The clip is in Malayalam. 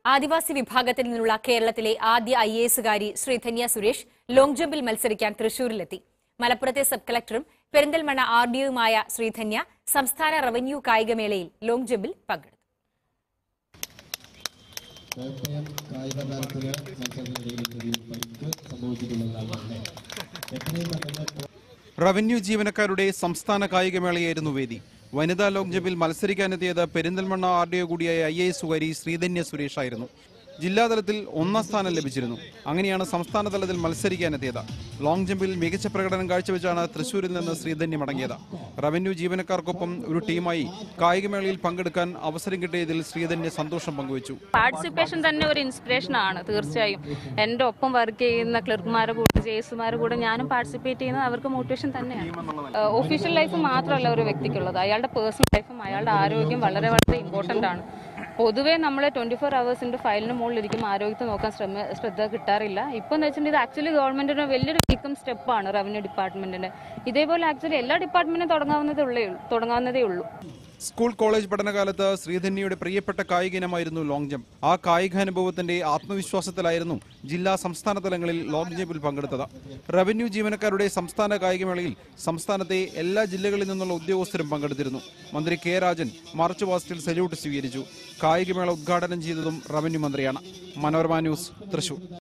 ആദിവാസി വിഭാഗത്തിൽ നിന്നുള്ള കേരളത്തിലെ ആദ്യ ഐ എ എസുകാരി ശ്രീധന്യ സുരേഷ് ലോങ് ജമ്പിൽ മത്സരിക്കാൻ തൃശൂരിലെത്തി മലപ്പുറത്തെ സബ് കളക്ടറും പെരിന്തൽമണ്ണ ആർ ഡിയുമായ ശ്രീധന്യ സംസ്ഥാന റവന്യൂ കായികമേളയിൽ ലോങ് ജമ്പിൽ പങ്കെടുത്തു കോട്ടയം കായിക താരത്തിന് മത്സരത്തിനിടയിൽ ചെറിയ പരിക്ക് സംഭവിച്ചിട്ടുള്ളതാണ് എത്രയും പെട്ടെന്ന് റവന്യൂ ജീവനക്കാരുടെ സംസ്ഥാന കായികമേളയായിരുന്നു വേദി വനിതാ ലോങ് ജമ്പിൽ മത്സരിക്കാനെത്തിയത് പെരിന്തൽമണ്ണ ആർ ഡി ഒ കൂടിയായ ഐ എ എസുകാരി ശ്രീധന്യ സുരേഷ് ആയിരുന്നു ജില്ലാതലത്തിൽ ഒന്നാം സ്ഥാനം ലഭിച്ചിരുന്നു അങ്ങനെയാണ് സംസ്ഥാന തലത്തിൽ മത്സരിക്കാനെത്തിയത് ലോങ് ജമ്പിൽ മികച്ച പ്രകടനം കാഴ്ചവെച്ചാണ് തൃശൂരിൽ നിന്ന് ശ്രീധന്യ മടങ്ങിയത് റവന്യൂ ജീവനക്കാർക്കൊപ്പം ഒരു ടീമായി കായികമേളയിൽ പങ്കെടുക്കാൻ അവസരം കിട്ടിയതിൽ ശ്രീധന്യ സന്തോഷം പങ്കുവച്ചു പാർട്ടിസിപ്പേഷൻ തന്നെ ഒരു ഇൻസ്പിറേഷൻ ആണ് തീർച്ചയായും എൻ്റെ ഒപ്പം വർക്ക് ചെയ്യുന്ന ക്ലർക്കുമാരുടെ കൂടെ ജേസുമാരുടെ കൂടെ ഞാനും പാർട്ടിസിപ്പേറ്റ് ചെയ്യുന്നത് അവർക്ക് മോട്ടിവേഷൻ തന്നെയാണ് ഒഫീഷ്യൽ ലൈഫ് മാത്രമല്ല ഒരു വ്യക്തിക്കുള്ളത് അയാളുടെ പേഴ്സണൽ ലൈഫും അയാളുടെ ആരോഗ്യം വളരെ വളരെ ഇമ്പോർട്ടൻ്റ് ആണ് പൊതുവേ നമ്മൾ ട്വൻറ്റി ഫോർ അവേഴ്സിൻ്റെ ഫയലിന് മുകളിലിരിക്കും ആരോഗ്യത്തെ നോക്കാൻ ശ്രമ ശ്രദ്ധ കിട്ടാറില്ല ഇപ്പം എന്ന് വെച്ചിട്ടുണ്ടെങ്കിൽ ഇത് ആക്ച്വലി ഗവൺമെൻറ്റിന് വലിയൊരു വീക്കം സ്റ്റെപ്പാണ് റവന്യൂ ഡിപ്പാർട്ട്മെൻറ്റിന് ഇതേപോലെ ആക്ച്വലി എല്ലാ ഡിപ്പാർട്ട്മെൻറ്റിനും തുടങ്ങാവുന്നതേ ഉള്ളൂ തുടങ്ങാവുന്നതേ ഉള്ളൂ സ്കൂൾ കോളേജ് പഠനകാലത്ത് ശ്രീധന്യയുടെ പ്രിയപ്പെട്ട കായിക ഇനമായിരുന്നു ലോങ് ജമ്പ് ആ കായികാനുഭവത്തിന്റെ ആത്മവിശ്വാസത്തിലായിരുന്നു ജില്ലാ സംസ്ഥാന തലങ്ങളിൽ ലോങ് ജമ്പിൽ പങ്കെടുത്തത് റവന്യൂ ജീവനക്കാരുടെ സംസ്ഥാന കായികമേളയിൽ സംസ്ഥാനത്തെ എല്ലാ ജില്ലകളിൽ നിന്നുള്ള ഉദ്യോഗസ്ഥരും പങ്കെടുത്തിരുന്നു മന്ത്രി കെ രാജൻ മാർച്ച് പാസ്റ്റിൽ സല്യൂട്ട് സ്വീകരിച്ചു കായികമേള ഉദ്ഘാടനം ചെയ്തതും റവന്യൂ മന്ത്രിയാണ് മനോരമ ന്യൂസ് തൃശൂർ